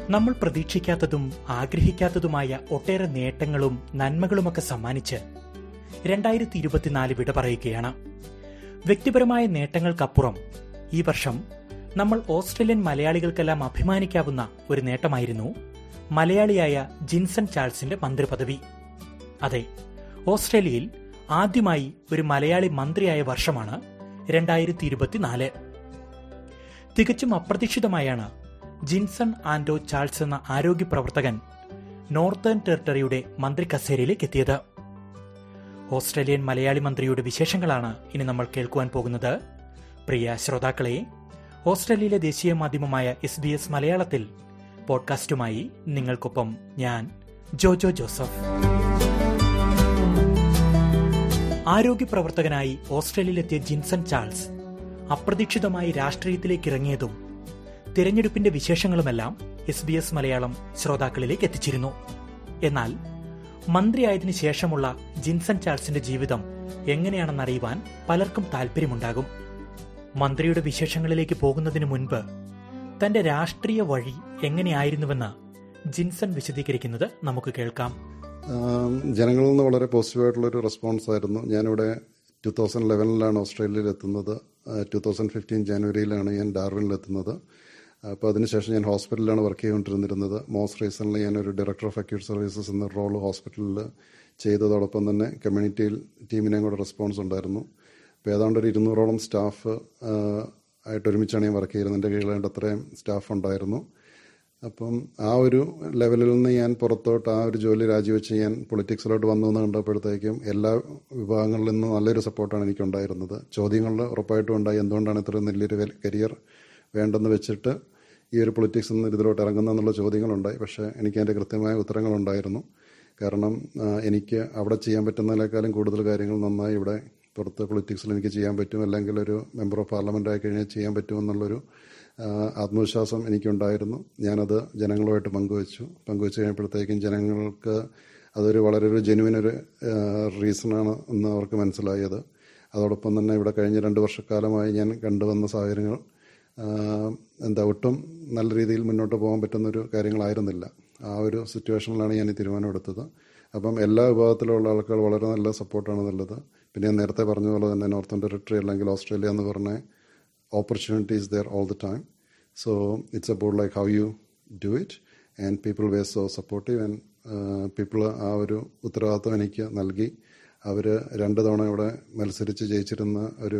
നമ്മൾ പ്രതീക്ഷിക്കാത്തതും ആഗ്രഹിക്കാത്തതുമായ ഒട്ടേറെ നേട്ടങ്ങളും നന്മകളുമൊക്കെ സമ്മാനിച്ച് രണ്ടായിരത്തി ഇരുപത്തിനാല് വിട പറയുകയാണ് വ്യക്തിപരമായ നേട്ടങ്ങൾക്കപ്പുറം ഈ വർഷം നമ്മൾ ഓസ്ട്രേലിയൻ മലയാളികൾക്കെല്ലാം അഭിമാനിക്കാവുന്ന ഒരു നേട്ടമായിരുന്നു മലയാളിയായ ജിൻസൺ ചാൾസിന്റെ മന്ത്രിപദവി അതെ ഓസ്ട്രേലിയയിൽ ആദ്യമായി ഒരു മലയാളി മന്ത്രിയായ വർഷമാണ് രണ്ടായിരത്തി ഇരുപത്തിനാല് തികച്ചും അപ്രതീക്ഷിതമായാണ് ജിൻസൺ ആൻഡോ ചാൾസ് എന്ന ആരോഗ്യ പ്രവർത്തകൻ നോർത്തേൺ ടെറിട്ടറിയുടെ മന്ത്രി കസേരയിലേക്ക് എത്തിയത് ഓസ്ട്രേലിയൻ മലയാളി മന്ത്രിയുടെ വിശേഷങ്ങളാണ് ഇനി നമ്മൾ കേൾക്കുവാൻ പോകുന്നത് പ്രിയ ശ്രോതാക്കളെ ഓസ്ട്രേലിയയിലെ ദേശീയ മാധ്യമമായ എസ് ബി എസ് മലയാളത്തിൽ പോഡ്കാസ്റ്റുമായി നിങ്ങൾക്കൊപ്പം ഞാൻ ജോജോ ജോസഫ് ആരോഗ്യ പ്രവർത്തകനായി ഓസ്ട്രേലിയയിലെത്തിയ ജിൻസൺ ചാൾസ് അപ്രതീക്ഷിതമായി രാഷ്ട്രീയത്തിലേക്ക് ഇറങ്ങിയതും തിരഞ്ഞെടുപ്പിന്റെ വിശേഷങ്ങളുമെല്ലാം എസ് ബി എസ് മലയാളം ശ്രോതാക്കളിലേക്ക് എത്തിച്ചിരുന്നു എന്നാൽ മന്ത്രിയായതിനു ശേഷമുള്ള ജിൻസൺ ചാൾസിന്റെ ജീവിതം എങ്ങനെയാണെന്നറിയുവാൻ പലർക്കും താല്പര്യമുണ്ടാകും മന്ത്രിയുടെ വിശേഷങ്ങളിലേക്ക് പോകുന്നതിന് മുൻപ് തന്റെ രാഷ്ട്രീയ വഴി എങ്ങനെയായിരുന്നുവെന്ന് ജിൻസൺ വിശദീകരിക്കുന്നത് നമുക്ക് കേൾക്കാം ജനങ്ങളിൽ നിന്ന് വളരെ പോസിറ്റീവായിട്ടുള്ളൊരു റെസ്പോൺസ് ആയിരുന്നു ഞാനിവിടെ ടു തൗസൻഡ് ലെവനിലാണ് ഓസ്ട്രേലിയയിൽ എത്തുന്നത് ടു തൗസൻഡ് ഫിഫ്റ്റീൻ ജനുവരിയിലാണ് ഞാൻ ഡാർവിനിൽ എത്തുന്നത് അപ്പോൾ അതിനുശേഷം ഞാൻ ഹോസ്പിറ്റലിലാണ് വർക്ക് ചെയ്തുകൊണ്ടിരുന്നിരുന്നത് മോസ്റ്റ് റീസെൻ്റ്ലി ഞാനൊരു ഡയറക്ടർ ഓഫ് അക്യൂട്ട് സർവീസസ് എന്ന റോൾ ഹോസ്പിറ്റലിൽ ചെയ്തതോടൊപ്പം തന്നെ കമ്മ്യൂണിറ്റിയിൽ ടീമിനെയും കൂടെ റെസ്പോൺസ് ഉണ്ടായിരുന്നു അപ്പോൾ ഏതാണ്ട് ഒരു ഇരുന്നൂറോളം സ്റ്റാഫ് ആയിട്ട് ഒരുമിച്ചാണ് ഞാൻ വർക്ക് ചെയ്യുന്നത് എൻ്റെ കീഴിലായിട്ട് അത്രയും സ്റ്റാഫ് ഉണ്ടായിരുന്നു അപ്പം ആ ഒരു ലെവലിൽ നിന്ന് ഞാൻ പുറത്തോട്ട് ആ ഒരു ജോലി രാജിവെച്ച് ഞാൻ പൊളിറ്റിക്സിലോട്ട് വന്നു എന്ന് കണ്ടപ്പോഴത്തേക്കും എല്ലാ വിഭാഗങ്ങളിൽ നിന്നും നല്ലൊരു സപ്പോർട്ടാണ് എനിക്കുണ്ടായിരുന്നത് ചോദ്യങ്ങളിൽ ഉറപ്പായിട്ടും ഉണ്ടായി എന്തുകൊണ്ടാണ് ഇത്രയും വലിയൊരു കരിയർ വേണ്ടെന്ന് വെച്ചിട്ട് ഈ ഒരു പൊളിറ്റിക്സ് നിന്ന് ഇതിലോട്ട് ഇറങ്ങുന്നതെന്നുള്ള ചോദ്യങ്ങളുണ്ടായി പക്ഷേ എനിക്ക് അതിൻ്റെ കൃത്യമായ ഉത്തരങ്ങളുണ്ടായിരുന്നു കാരണം എനിക്ക് അവിടെ ചെയ്യാൻ പറ്റുന്നതിനേക്കാളും കൂടുതൽ കാര്യങ്ങൾ നന്നായി ഇവിടെ പുറത്ത് പൊളിറ്റിക്സിൽ എനിക്ക് ചെയ്യാൻ പറ്റും അല്ലെങ്കിൽ ഒരു മെമ്പർ ഓഫ് പാർലമെൻ്റ് ആയി കഴിഞ്ഞാൽ ചെയ്യാൻ പറ്റുമെന്നുള്ളൊരു ആത്മവിശ്വാസം എനിക്കുണ്ടായിരുന്നു ഞാനത് ജനങ്ങളുമായിട്ട് പങ്കുവച്ചു പങ്കുവച്ചു കഴിഞ്ഞപ്പോഴത്തേക്കും ജനങ്ങൾക്ക് അതൊരു വളരെ ഒരു ജെനുവിൻ ഒരു റീസണാണ് എന്ന് അവർക്ക് മനസ്സിലായത് അതോടൊപ്പം തന്നെ ഇവിടെ കഴിഞ്ഞ രണ്ട് വർഷക്കാലമായി ഞാൻ കണ്ടുവന്ന സാഹചര്യങ്ങൾ എന്താ ഒട്ടും നല്ല രീതിയിൽ മുന്നോട്ട് പോകാൻ പറ്റുന്നൊരു കാര്യങ്ങളായിരുന്നില്ല ആ ഒരു സിറ്റുവേഷനിലാണ് ഞാൻ ഈ തീരുമാനം എടുത്തത് അപ്പം എല്ലാ വിഭാഗത്തിലുള്ള ആൾക്കാർ വളരെ നല്ല സപ്പോർട്ടാണ് നല്ലത് പിന്നെ ഞാൻ നേരത്തെ പറഞ്ഞ പോലെ തന്നെ നോർത്തേൺ ടെറിട്ടറി അല്ലെങ്കിൽ ഓസ്ട്രേലിയ എന്ന് പറഞ്ഞ opportunities there all the time. So it's about like how you do it, and people were so supportive, and people ആ ഒരു ഉത്തരവാദിത്വം എനിക്ക് നൽകി അവർ രണ്ട് തവണ ഇവിടെ മത്സരിച്ച് ജയിച്ചിരുന്ന ഒരു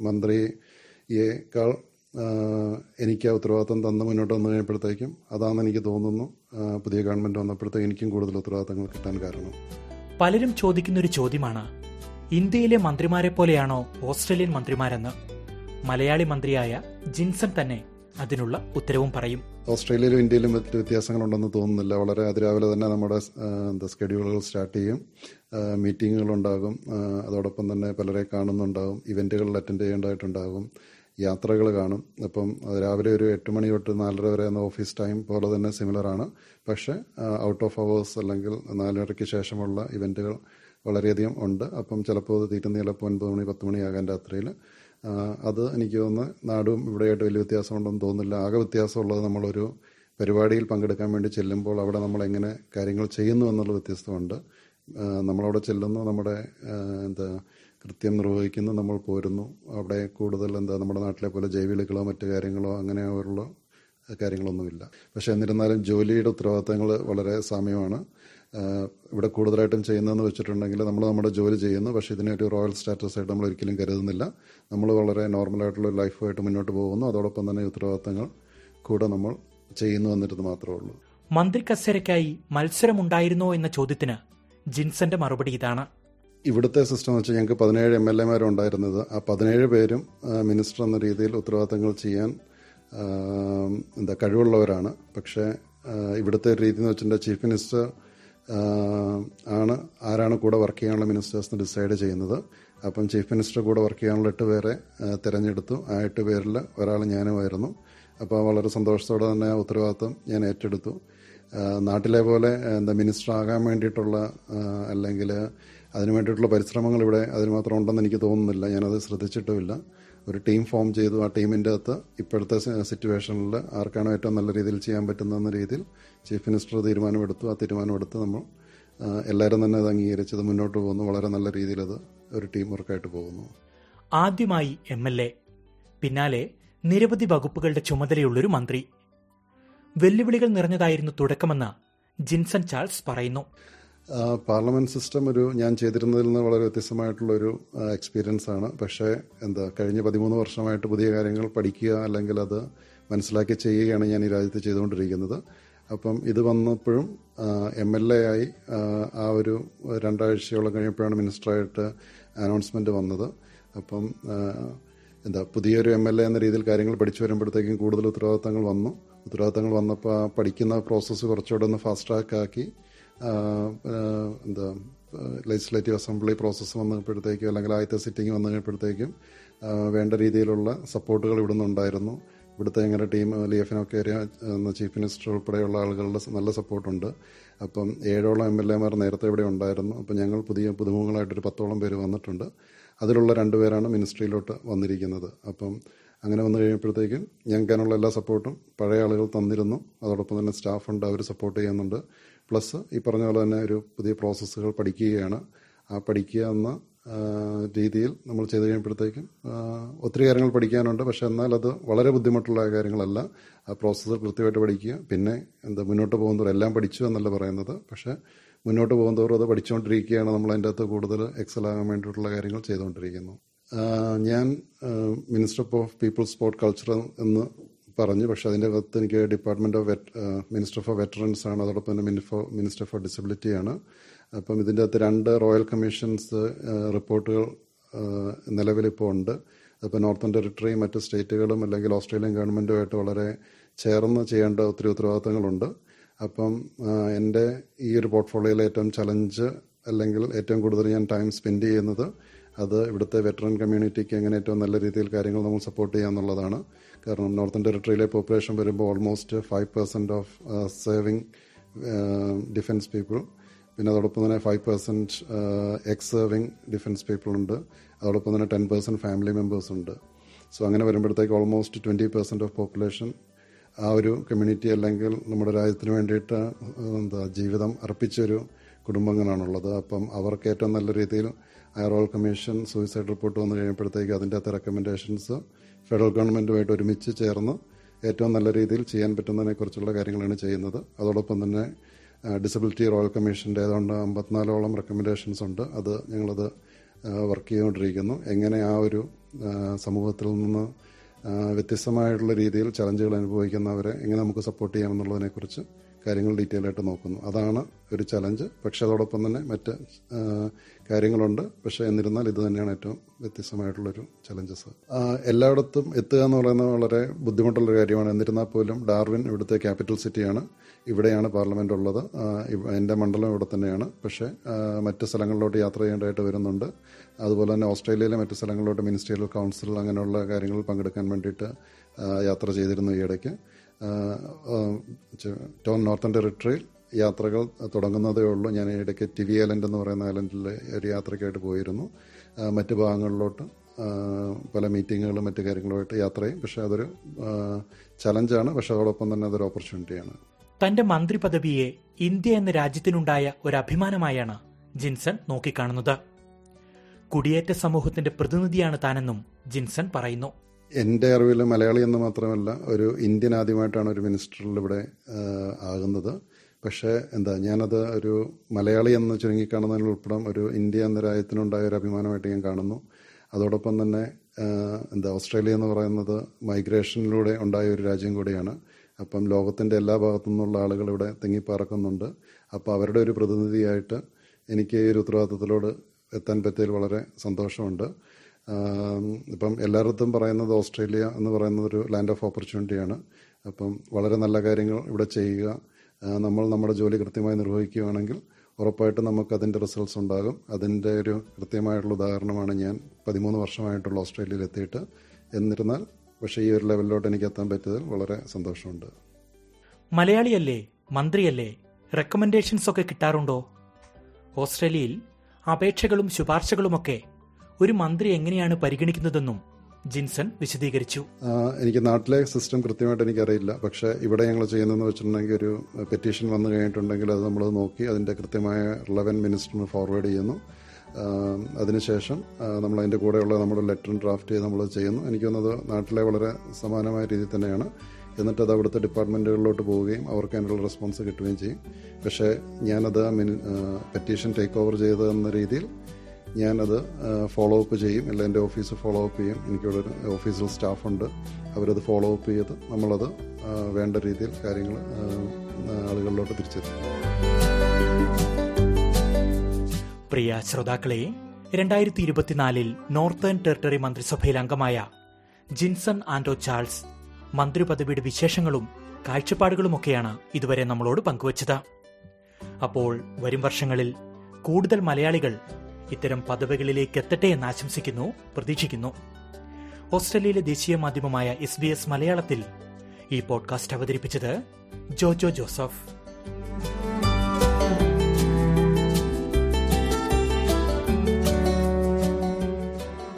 മന്ത്രിയേക്കാൾ എനിക്ക് ആ ഉത്തരവാദിത്വം തന്ന് മുന്നോട്ട് വന്നു കഴിഞ്ഞപ്പോഴത്തേക്കും അതാണെന്ന് എനിക്ക് തോന്നുന്നു പുതിയ ഗവൺമെൻറ് വന്നപ്പോഴത്തേക്കും എനിക്കും കൂടുതൽ ഉത്തരവാദിത്തങ്ങൾ കിട്ടാൻ കാരണം പലരും ചോദിക്കുന്ന ഒരു ചോദ്യമാണ് ഇന്ത്യയിലെ മന്ത്രിമാരെ പോലെയാണോ ഓസ്ട്രേലിയൻ മന്ത്രിമാരെന്ന് മലയാളി മന്ത്രിയായ ജിൻസൺ തന്നെ അതിനുള്ള ഉത്തരവും പറയും ഓസ്ട്രേലിയയിലും ഇന്ത്യയിലും മറ്റ് വ്യത്യാസങ്ങളുണ്ടെന്ന് തോന്നുന്നില്ല വളരെ അതിരാവിലെ തന്നെ നമ്മുടെ എന്താ സ്കെഡ്യൂളുകൾ സ്റ്റാർട്ട് ചെയ്യും മീറ്റിങ്ങുകളുണ്ടാകും അതോടൊപ്പം തന്നെ പലരെ കാണുന്നുണ്ടാകും ഇവൻറ്റുകളിൽ അറ്റൻഡ് ചെയ്യേണ്ടതായിട്ടുണ്ടാകും യാത്രകൾ കാണും അപ്പം രാവിലെ ഒരു എട്ട് മണി തൊട്ട് നാലര വരെ എന്ന ഓഫീസ് ടൈം പോലെ തന്നെ സിമിലർ ആണ് പക്ഷേ ഔട്ട് ഓഫ് അവേഴ്സ് അല്ലെങ്കിൽ നാലരയ്ക്ക് ശേഷമുള്ള ഇവൻറ്റുകൾ വളരെയധികം ഉണ്ട് അപ്പം ചിലപ്പോൾ അത് തീറ്റുന്ന ചിലപ്പോൾ ഒൻപത് മണി പത്ത് മണിയാകാൻ രാത്രിയിൽ അത് എനിക്ക് തോന്നുന്നു നാടും ഇവിടെയായിട്ട് വലിയ വ്യത്യാസമുണ്ടെന്ന് തോന്നുന്നില്ല ആകെ വ്യത്യാസമുള്ളത് നമ്മളൊരു പരിപാടിയിൽ പങ്കെടുക്കാൻ വേണ്ടി ചെല്ലുമ്പോൾ അവിടെ നമ്മൾ എങ്ങനെ കാര്യങ്ങൾ ചെയ്യുന്നു എന്നുള്ള വ്യത്യസ്തമുണ്ട് നമ്മളവിടെ ചെല്ലുന്നു നമ്മുടെ എന്താ കൃത്യം നിർവഹിക്കുന്നു നമ്മൾ പോരുന്നു അവിടെ കൂടുതൽ എന്താ നമ്മുടെ നാട്ടിലെ പോലെ ജൈവിളികളോ മറ്റു കാര്യങ്ങളോ അങ്ങനെയുള്ള കാര്യങ്ങളൊന്നുമില്ല പക്ഷേ എന്നിരുന്നാലും ജോലിയുടെ ഉത്തരവാദിത്തങ്ങൾ വളരെ സാമ്യമാണ് ഇവിടെ കൂടുതലായിട്ടും ചെയ്യുന്നതെന്ന് വെച്ചിട്ടുണ്ടെങ്കിൽ നമ്മൾ നമ്മുടെ ജോലി ചെയ്യുന്നു പക്ഷേ ഇതിനെ ഒരു റോയൽ സ്റ്റാറ്റസ് ആയിട്ട് നമ്മൾ ഒരിക്കലും കരുതുന്നില്ല നമ്മൾ വളരെ നോർമലായിട്ടുള്ള ലൈഫുമായിട്ട് മുന്നോട്ട് പോകുന്നു അതോടൊപ്പം തന്നെ ഉത്തരവാദിത്തങ്ങൾ കൂടെ നമ്മൾ ചെയ്യുന്നു എന്നിട്ട് മാത്രമേ ഉള്ളൂ മന്ത്രി കസേരയ്ക്കായി മത്സരമുണ്ടായിരുന്നോ എന്ന ചോദ്യത്തിന് ജിൻസന്റെ മറുപടി ഇതാണ് ഇവിടുത്തെ സിസ്റ്റം എന്ന് വെച്ചാൽ ഞങ്ങൾക്ക് പതിനേഴ് എം എൽ എമാരുണ്ടായിരുന്നത് ആ പതിനേഴ് പേരും മിനിസ്റ്റർ എന്ന രീതിയിൽ ഉത്തരവാദിത്തങ്ങൾ ചെയ്യാൻ എന്താ കഴിവുള്ളവരാണ് പക്ഷേ ഇവിടുത്തെ രീതി എന്ന് വെച്ചിട്ടുണ്ടെങ്കിൽ ചീഫ് മിനിസ്റ്റർ ആണ് ആരാണ് കൂടെ വർക്ക് ചെയ്യാനുള്ള മിനിസ്റ്റേഴ്സ് ഡിസൈഡ് ചെയ്യുന്നത് അപ്പം ചീഫ് മിനിസ്റ്റർ കൂടെ വർക്ക് ചെയ്യാനുള്ള എട്ട് പേരെ തിരഞ്ഞെടുത്തു ആ എട്ട് പേരിൽ ഒരാൾ ഞാനുമായിരുന്നു അപ്പോൾ വളരെ സന്തോഷത്തോടെ തന്നെ ആ ഉത്തരവാദിത്വം ഞാൻ ഏറ്റെടുത്തു നാട്ടിലെ പോലെ എന്താ മിനിസ്റ്റർ ആകാൻ വേണ്ടിയിട്ടുള്ള അല്ലെങ്കിൽ അതിനു വേണ്ടിയിട്ടുള്ള പരിശ്രമങ്ങൾ ഇവിടെ അതിന് മാത്രം ഉണ്ടെന്ന് എനിക്ക് തോന്നുന്നില്ല ഞാനത് ശ്രദ്ധിച്ചിട്ടുമില്ല ഒരു ടീം ഫോം ചെയ്തു ആ ടീമിൻ്റെ അകത്ത് ഇപ്പോഴത്തെ സിറ്റുവേഷനിൽ ആർക്കാണോ ഏറ്റവും നല്ല രീതിയിൽ ചെയ്യാൻ പറ്റുന്നതെന്ന രീതിയിൽ ചീഫ് മിനിസ്റ്റർ തീരുമാനമെടുത്തു ആ തീരുമാനമെടുത്ത് നമ്മൾ ആ, എല്ലാവരും തന്നെ അത് അംഗീകരിച്ചത് മുന്നോട്ട് പോകുന്നു വളരെ നല്ല രീതിയിൽ അത് ഒരു ടീം വർക്കായിട്ട് പോകുന്നു ആദ്യമായി എം എൽ എ പിന്നാലെ നിരവധി വകുപ്പുകളുടെ ചുമതലയുള്ളൊരു മന്ത്രി വെല്ലുവിളികൾ നിറഞ്ഞതായിരുന്നു തുടക്കമെന്ന് ജിൻസൺ ചാൾസ് പറയുന്നു ആ, പാർലമെന്റ് സിസ്റ്റം ഒരു ഞാൻ ചെയ്തിരുന്നതിൽ നിന്ന് വളരെ വ്യത്യസ്തമായിട്ടുള്ള ഒരു എക്സ്പീരിയൻസ് ആണ് പക്ഷേ എന്താ കഴിഞ്ഞ പതിമൂന്ന് വർഷമായിട്ട് പുതിയ കാര്യങ്ങൾ പഠിക്കുക അല്ലെങ്കിൽ അത് മനസ്സിലാക്കി ചെയ്യുകയാണ് ഞാൻ ഈ രാജ്യത്ത് ചെയ്തുകൊണ്ടിരിക്കുന്നത് അപ്പം ഇത് വന്നപ്പോഴും എം എൽ എ ആയി ആ, ആ ഒരു രണ്ടാഴ്ചയോളം കഴിഞ്ഞപ്പോഴാണ് മിനിസ്റ്ററായിട്ട് അനൗൺസ്മെന്റ് വന്നത് അപ്പം ആ, എന്താ പുതിയൊരു എം എൽ എ എന്ന രീതിയിൽ കാര്യങ്ങൾ പഠിച്ചു വരുമ്പോഴത്തേക്കും കൂടുതൽ ഉത്തരവാദിത്തങ്ങൾ വന്നു ഉത്തരവാദിത്തങ്ങൾ വന്നപ്പോൾ ആ പഠിക്കുന്ന പ്രോസസ്സ് കുറച്ചുകൂടെ ഒന്ന് ഫാസ്റ്റ് ട്രാക്ക് ആക്കി ആ, ആ, എന്താ ലെജിസ്ലേറ്റീവ് അസംബ്ലി പ്രോസസ്സ് വന്നപ്പോഴത്തേക്കും അല്ലെങ്കിൽ ആദ്യത്തെ സിറ്റിംഗ് വന്നു കഴിഞ്ഞപ്പോഴത്തേക്കും ആ, വേണ്ട രീതിയിലുള്ള സപ്പോർട്ടുകൾ ഇവിടുന്ന് ഉണ്ടായിരുന്നു ഇവിടുത്തെ ഞങ്ങളുടെ ടീം ലിയഫിനൊക്കെ എന്ന ചീഫ് മിനിസ്റ്റർ ഉൾപ്പെടെയുള്ള ആളുകളുടെ നല്ല സപ്പോർട്ടുണ്ട് അപ്പം ഏഴോളം എം എൽ എമാർ നേരത്തെ ഇവിടെ ഉണ്ടായിരുന്നു അപ്പം ഞങ്ങൾ പുതിയ പുതുമുഖങ്ങളായിട്ടൊരു പത്തോളം പേര് വന്നിട്ടുണ്ട് അതിലുള്ള രണ്ടുപേരാണ് മിനിസ്ട്രിയിലോട്ട് വന്നിരിക്കുന്നത് അപ്പം അങ്ങനെ വന്നു കഴിയുമ്പോഴത്തേക്കും ഞങ്ങൾക്ക് അതിനുള്ള എല്ലാ സപ്പോർട്ടും പഴയ ആളുകൾ തന്നിരുന്നു അതോടൊപ്പം തന്നെ സ്റ്റാഫുണ്ട് അവർ സപ്പോർട്ട് ചെയ്യുന്നുണ്ട് പ്ലസ് ഈ പറഞ്ഞ പോലെ തന്നെ ഒരു പുതിയ പ്രോസസ്സുകൾ പഠിക്കുകയാണ് ആ പഠിക്കുക എന്ന ആ, രീതിയിൽ നമ്മൾ ചെയ്ത് കഴിയുമ്പോഴത്തേക്കും ആ, ഒത്തിരി കാര്യങ്ങൾ പഠിക്കാനുണ്ട് പക്ഷെ എന്നാൽ അത് വളരെ ബുദ്ധിമുട്ടുള്ള കാര്യങ്ങളല്ല ആ പ്രോസസ്സ് കൃത്യമായിട്ട് പഠിക്കുക പിന്നെ എന്താ മുന്നോട്ട് പോകുന്നവർ എല്ലാം പഠിച്ചു എന്നല്ല പറയുന്നത് പക്ഷെ മുന്നോട്ട് പോകുന്നവർ അത് പഠിച്ചുകൊണ്ടിരിക്കുകയാണ് നമ്മൾ അതിൻ്റെ അകത്ത് കൂടുതൽ എക്സൽ ആകാൻ വേണ്ടിയിട്ടുള്ള കാര്യങ്ങൾ ചെയ്തുകൊണ്ടിരിക്കുന്നു ആ, ഞാൻ minister of people sport culture എന്ന് പറഞ്ഞു പക്ഷെ അതിൻ്റെ അകത്ത് എനിക്ക് department of minister for veterans ആണ് അതോടൊപ്പം തന്നെ മിനിസ്റ്റർ ഫോർ ഡിസബിലിറ്റി ആണ് അപ്പം ഇതിൻ്റെ അകത്ത് രണ്ട് റോയൽ കമ്മീഷൻസ് റിപ്പോർട്ടുകൾ നിലവിലിപ്പോൾ ഉണ്ട് അപ്പോൾ നോർത്തേൺ ടെറിട്ടറിയും മറ്റ് സ്റ്റേറ്റുകളും അല്ലെങ്കിൽ ഓസ്ട്രേലിയൻ ഗവൺമെൻറ്റുമായിട്ട് വളരെ ചേർന്ന് ചെയ്യേണ്ട ഒത്തിരി ഉത്തരവാദിത്തങ്ങളുണ്ട് അപ്പം ആ, എൻ്റെ ഈ ഒരു പോർട്ട്ഫോളിയോയിലെ ഏറ്റവും ചലഞ്ച് അല്ലെങ്കിൽ ഏറ്റവും കൂടുതൽ ഞാൻ ടൈം സ്പെൻഡ് ചെയ്യുന്നത് അത് ഇവിടുത്തെ വെറ്ററൻ കമ്മ്യൂണിറ്റിക്ക് എങ്ങനെ ഏറ്റവും നല്ല രീതിയിൽ കാര്യങ്ങൾ നമ്മൾ സപ്പോർട്ട് ചെയ്യുക എന്നുള്ളതാണ് കാരണം നോർത്തേൺ ടെറിട്ടറിയിലെ പോപ്പുലേഷൻ വരുമ്പോൾ almost five percent of saving defence people പിന്നെ അതോടൊപ്പം തന്നെ five percent ex serving defence people ഉണ്ട് അതോടൊപ്പം തന്നെ ടെൻ പെർസെൻറ്റ് ഫാമിലി മെമ്പേഴ്സ് ഉണ്ട് സോ അങ്ങനെ വരുമ്പോഴത്തേക്ക് almost twenty percent of population ആ ഒരു കമ്മ്യൂണിറ്റി അല്ലെങ്കിൽ നമ്മുടെ രാജ്യത്തിന് വേണ്ടിയിട്ട് എന്താ ജീവിതം അർപ്പിച്ചൊരു കുടുംബങ്ങളാണുള്ളത് അപ്പം അവർക്ക് ഏറ്റവും നല്ല രീതിയിൽ ആ റോയൽ കമ്മീഷൻ സൂയിസൈഡ് റിപ്പോർട്ട് വന്നു കഴിയുമ്പോഴത്തേക്ക് അതിൻ്റെ അകത്ത് റെക്കമെൻഡേഷൻസ് ഫെഡറൽ ഗവൺമെൻറ്റുമായിട്ട് ഒരുമിച്ച് ചേർന്ന് ഏറ്റവും നല്ല രീതിയിൽ ചെയ്യാൻ പറ്റുന്നതിനെക്കുറിച്ചുള്ള കാര്യങ്ങളാണ് ചെയ്യുന്നത് അതോടൊപ്പം തന്നെ ഡിസബിലിറ്റി റോയൽ കമ്മീഷൻ്റെ ഏതാണ്ട് അമ്പത്തിനാലോളം റെക്കമെൻഡേഷൻസ് ഉണ്ട് അത് ഞങ്ങളത് വർക്ക് ചെയ്തുകൊണ്ടിരിക്കുന്നു എങ്ങനെ ആ ഒരു ആ, സമൂഹത്തിൽ നിന്ന് ആ, വ്യത്യസ്തമായിട്ടുള്ള രീതിയിൽ ചലഞ്ചുകൾ അനുഭവിക്കുന്നവരെ എങ്ങനെ നമുക്ക് സപ്പോർട്ട് ചെയ്യാമെന്നുള്ളതിനെക്കുറിച്ച് കാര്യങ്ങൾ ഡീറ്റെയിൽ ആയിട്ട് നോക്കുന്നു അതാണ് ഒരു ചലഞ്ച് പക്ഷെ അതോടൊപ്പം തന്നെ മറ്റ് ആ, കാര്യങ്ങളുണ്ട് പക്ഷെ എന്നിരുന്നാൽ ഇത് തന്നെയാണ് ഏറ്റവും വ്യത്യസ്തമായിട്ടുള്ളൊരു ചലഞ്ചസ് എല്ലായിടത്തും എത്തുക എന്ന് പറയുന്നത് വളരെ ബുദ്ധിമുട്ടുള്ള കാര്യമാണ് എന്നിരുന്നാൽ പോലും ഡാർവിൻ ഇവിടുത്തെ ക്യാപിറ്റൽ സിറ്റിയാണ് ഇവിടെയാണ് പാർലമെന്റ് ഉള്ളത് ആ, ഇവ- എൻ്റെ മണ്ഡലം ഇവിടെ തന്നെയാണ് പക്ഷേ ആ, മറ്റ് സ്ഥലങ്ങളിലോട്ട് യാത്ര ചെയ്യേണ്ടതായിട്ട് വരുന്നുണ്ട് അതുപോലെ തന്നെ ഓസ്ട്രേലിയയിലെ മറ്റ് സ്ഥലങ്ങളിലോട്ട് മിനിസ്റ്റീരിയൽ കൗൺസിൽ അങ്ങനെയുള്ള കാര്യങ്ങളിൽ പങ്കെടുക്കാൻ വേണ്ടിയിട്ട് ആ, യാത്ര ചെയ്തിരുന്നു ഈയിടയ്ക്ക് ആ, ആ, ചെ- ടോൺ നോർത്തേൺ ടെറിട്ടറിയിൽ യാത്രകൾ തുടങ്ങുന്നതേ ഉള്ളൂ ഞാൻ ഇടയ്ക്ക് ടിവി ഐലൻഡ് എന്ന് പറയുന്ന ഐലൻഡിൽ ഒരു യാത്രയ്ക്കായിട്ട് പോയിരുന്നു ആ, മറ്റ് ഭാഗങ്ങളിലോട്ട് ആ, പല മീറ്റിങ്ങുകളും മറ്റു കാര്യങ്ങളുമായിട്ട് യാത്ര ചെയ്യും പക്ഷേ അതൊരു ചലഞ്ചാണ് പക്ഷേ അതോടൊപ്പം തന്നെ അതൊരു ഓപ്പർച്യൂണിറ്റിയാണ് തന്റെ മന്ത്രി പദവിയെ ഇന്ത്യ എന്ന രാജ്യത്തിനുണ്ടായ ഒരു അഭിമാനമായാണ് ജിൻസൺ നോക്കിക്കാണുന്നത് കുടിയേറ്റ സമൂഹത്തിന്റെ പ്രതിനിധിയാണ് താനെന്നും ജിൻസൺ പറയുന്നു എൻ്റെ അറിവിൽ മലയാളി എന്ന് മാത്രമല്ല ഒരു ഇന്ത്യൻ ആദ്യമായിട്ടാണ് ഒരു മിനിസ്റ്ററിൽ ഇവിടെ ആ, ആകുന്നത് പക്ഷേ എന്താ ഞാനത് ഒരു മലയാളി എന്ന് ചുരുങ്ങിക്കാണുന്നതിൽ ഉൾപ്പെടെ ഒരു ഇന്ത്യ എന്ന രാജ്യത്തിനുണ്ടായ ഒരു അഭിമാനമായിട്ട് ഞാൻ കാണുന്നു അതോടൊപ്പം തന്നെ ആ, എന്താ ഓസ്ട്രേലിയ എന്ന് പറയുന്നത് മൈഗ്രേഷനിലൂടെ ഉണ്ടായ ഒരു രാജ്യം കൂടിയാണ് അപ്പം ലോകത്തിൻ്റെ എല്ലാ ഭാഗത്തു നിന്നുള്ള ആളുകൾ ഇവിടെ തിങ്ങിപ്പാർക്കുന്നുണ്ട് അപ്പോൾ അവരുടെ ഒരു പ്രതിനിധിയായിട്ട് എനിക്ക് ഈ ഒരു ഉത്തരവാദിത്തത്തിലോട് എത്താൻ പറ്റിയതിൽ വളരെ സന്തോഷമുണ്ട് ആം, ഇപ്പം എല്ലായിടത്തും പറയുന്നത് ഓസ്ട്രേലിയ എന്ന് പറയുന്നത് ഒരു ലാൻഡ് ഓഫ് ഓപ്പർച്യൂണിറ്റിയാണ് അപ്പം വളരെ നല്ല കാര്യങ്ങൾ ഇവിടെ ചെയ്യുക ആ, നമ്മൾ നമ്മുടെ ജോലി കൃത്യമായി നിർവഹിക്കുകയാണെങ്കിൽ ഉറപ്പായിട്ടും നമുക്ക് അതിൻ്റെ റിസൾട്ട്സ് ഉണ്ടാകും അതിൻ്റെ ഒരു കൃത്യമായിട്ടുള്ള ഉദാഹരണമാണ് ഞാൻ പതിമൂന്ന് വർഷമായിട്ടുള്ള ഓസ്ട്രേലിയയിൽ എത്തിയിട്ട് എന്നിരുന്നാൽ പക്ഷേ ഈ ഒരു ലെവലിലോട്ട് എനിക്ക് എത്താൻ പറ്റിയതിൽ വളരെ സന്തോഷമുണ്ട് മലയാളിയല്ലേ മന്ത്രിയല്ലേ റെക്കമെൻഡേഷൻസ് ഒക്കെ കിട്ടാറുണ്ടോ ഓസ്ട്രേലിയയിൽ അപേക്ഷകളും ശുപാർശകളുമൊക്കെ ഒരു മന്ത്രി എങ്ങനെയാണ് പരിഗണിക്കുന്നതെന്നും ജിൻസൺ വിശദീകരിച്ചു ആ, എനിക്ക് നാട്ടിലെ സിസ്റ്റം കൃത്യമായിട്ട് എനിക്കറിയില്ല പക്ഷേ ഇവിടെ ഞങ്ങൾ ചെയ്യുന്നതെന്ന് വെച്ചിട്ടുണ്ടെങ്കിൽ ഒരു പെറ്റീഷൻ വന്നു കഴിഞ്ഞിട്ടുണ്ടെങ്കിൽ അത് നമ്മൾ നോക്കി അതിൻ്റെ കൃത്യമായ റിലവൻ മിനിസ്റ്ററിന് ഫോർവേഡ് ചെയ്യുന്നു ആ, അതിനുശേഷം ആ, നമ്മൾ അതിൻ്റെ കൂടെയുള്ള നമ്മുടെ ലെറ്റർ ഡ്രാഫ്റ്റ് ചെയ്ത് നമ്മൾ ചെയ്യുന്നു എനിക്ക് തോന്നുന്നത് നാട്ടിലെ വളരെ സമാനമായ രീതിയിൽ തന്നെയാണ് എന്നിട്ട് അത് അവിടുത്തെ ഡിപ്പാർട്ട്മെൻറ്റുകളിലോട്ട് പോവുകയും അവർക്ക് അതിനുള്ള റെസ്പോൺസ് കിട്ടുകയും ചെയ്യും പക്ഷേ ഞാനത് പെറ്റീഷൻ ടേക്ക് ഓവർ ചെയ്തതെന്ന രീതിയിൽ ഞാനത് ഫോളോ അപ്പ് ചെയ്യും അല്ല എൻ്റെ ഓഫീസ് ഫോളോ അപ്പ് ചെയ്യും എനിക്കിവിടെ ഒരു ഓഫീസിൽ സ്റ്റാഫുണ്ട് അവരത് ഫോളോ അപ്പ് ചെയ്ത് നമ്മളത് ആ, വേണ്ട രീതിയിൽ കാര്യങ്ങൾ ആളുകളിലോട്ട് തിരിച്ചെത്തും പ്രിയ ശ്രോതാക്കളെ രണ്ടായിരത്തി ഇരുപത്തിനാലിൽ നോർത്തേൺ ടെറിട്ടറി മന്ത്രിസഭയിൽ അംഗമായ ജിൻസൺ ആൻഡോ ചാൾസ് മന്ത്രിപദവിയുടെ വിശേഷങ്ങളും കാഴ്ചപ്പാടുകളുമൊക്കെയാണ് ഇതുവരെ നമ്മളോട് പങ്കുവച്ചത് അപ്പോൾ വരും വർഷങ്ങളിൽ കൂടുതൽ മലയാളികൾ ഇത്തരം പദവികളിലേക്ക് എത്തട്ടെ എന്ന് ആശംസിക്കുന്നു പ്രതീക്ഷിക്കുന്നു ഓസ്ട്രേലിയയിലെ ദേശീയ മാധ്യമമായ എസ് ബി എസ് മലയാളത്തിൽ ഈ പോഡ്കാസ്റ്റ് അവതരിപ്പിച്ചത് ജോജോ ജോസഫ്